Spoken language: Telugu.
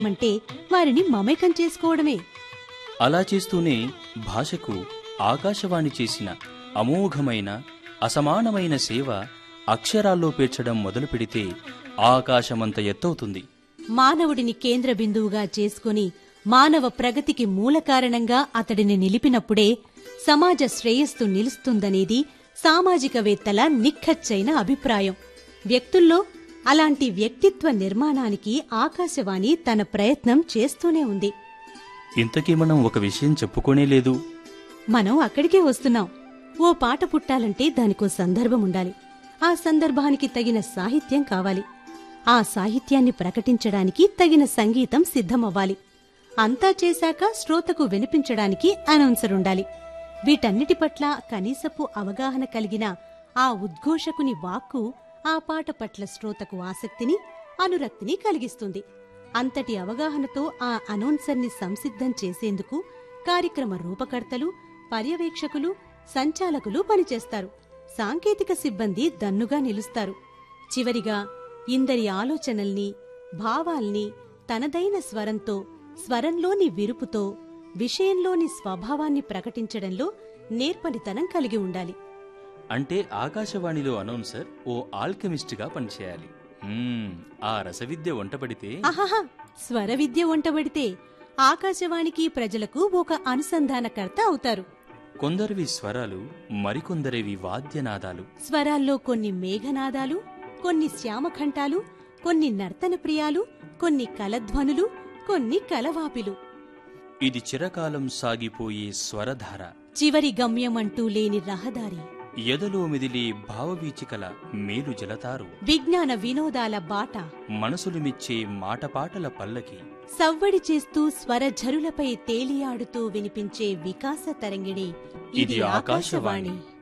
అంటే వారిని మమేకం చేసుకోవడమే అలా చేస్తూనే భాషకు ఆకాశవాణి చేసిన అమోఘమైన అసమానమైన సేవ అక్షరాల్లో పేర్చడం మొదలుపెడితే ఆకాశమంత ఎత్తవుతుంది మానవుడిని కేంద్ర బిందువుగా చేసుకుని మానవ ప్రగతికి మూల కారణంగా అతడిని నిలిపినప్పుడే సమాజ శ్రేయస్సు నిలుస్తుందనేది సామాజికవేత్తల నిక్కచ్చైన అభిప్రాయం వ్యక్తుల్లో అలాంటి వ్యక్తిత్వ నిర్మాణానికి ఆకాశవాణి తన ప్రయత్నం చేస్తూనే ఉంది ఇంతకీ మనం ఒక విషయం చెప్పుకోనే లేదు మనం అక్కడికే వస్తున్నాం ఓ పాట పుట్టాలంటే దానికో సందర్భం ఉండాలి ఆ సందర్భానికి తగిన సాహిత్యం కావాలి ఆ సాహిత్యాన్ని ప్రకటించడానికి తగిన సంగీతం సిద్ధమవ్వాలి అంతా చేశాక శ్రోతకు వినిపించడానికి అనౌన్సర్ ఉండాలి వీటన్నిటి పట్ల కనీసపు అవగాహన కలిగిన ఆ ఉద్ఘోషకుని వాక్కు ఆ పాట పట్ల శ్రోతకు ఆసక్తిని అనురక్తిని కలిగిస్తుంది అంతటి అవగాహనతో ఆ అనౌన్సర్ని సంసిద్ధం చేసేందుకు కార్యక్రమ రూపకర్తలు పర్యవేక్షకులు సంచాలకులు పనిచేస్తారు సాంకేతిక సిబ్బంది దన్నుగా నిలుస్తారు చివరిగా ఇందరి ఆలోచనల్ని భావాల్ని తనదైన స్వరంతో స్వరంలోని విరుపుతో విషయంలోని స్వభావాన్ని ప్రకటించడంలో నేర్పనితనం కలిగి ఉండాలి అంటే ఆకాశవాణిలో అనౌన్సర్ ఓ ఆల్కెమిస్ట్గా పనిచేయాలి మ్మ్, ఆ రసవిద్య వంటపడితే ఆహాహా స్వర విద్య వంటబడితే ఆకాశవాణికి ప్రజలకు ఒక అనుసంధానకర్త అవుతారు కొందరివి స్వరాలు మరికొందరివి వాద్యనాదాలు స్వరాల్లో కొన్ని మేఘనాదాలు కొన్ని శ్యామఖంటాలు కొన్ని నర్తన ప్రియాలు కొన్ని కలధ్వనులు కొన్ని కలవాపిలు ఇది చిరకాలం సాగిపోయే స్వరధార చివరి గమ్యం అంటూ లేని రహదారి ఎదలో మెదిలే భావవీచికల మేలు జలతారు విజ్ఞాన వినోదాల బాట మనసులు మెచ్చే మాటపాటల పల్లకి సవ్వడి చేస్తూ స్వర ఝరులపై తేలియాడుతూ వినిపించే వికాస తరంగిణి ఇది ఆకాశవాణి.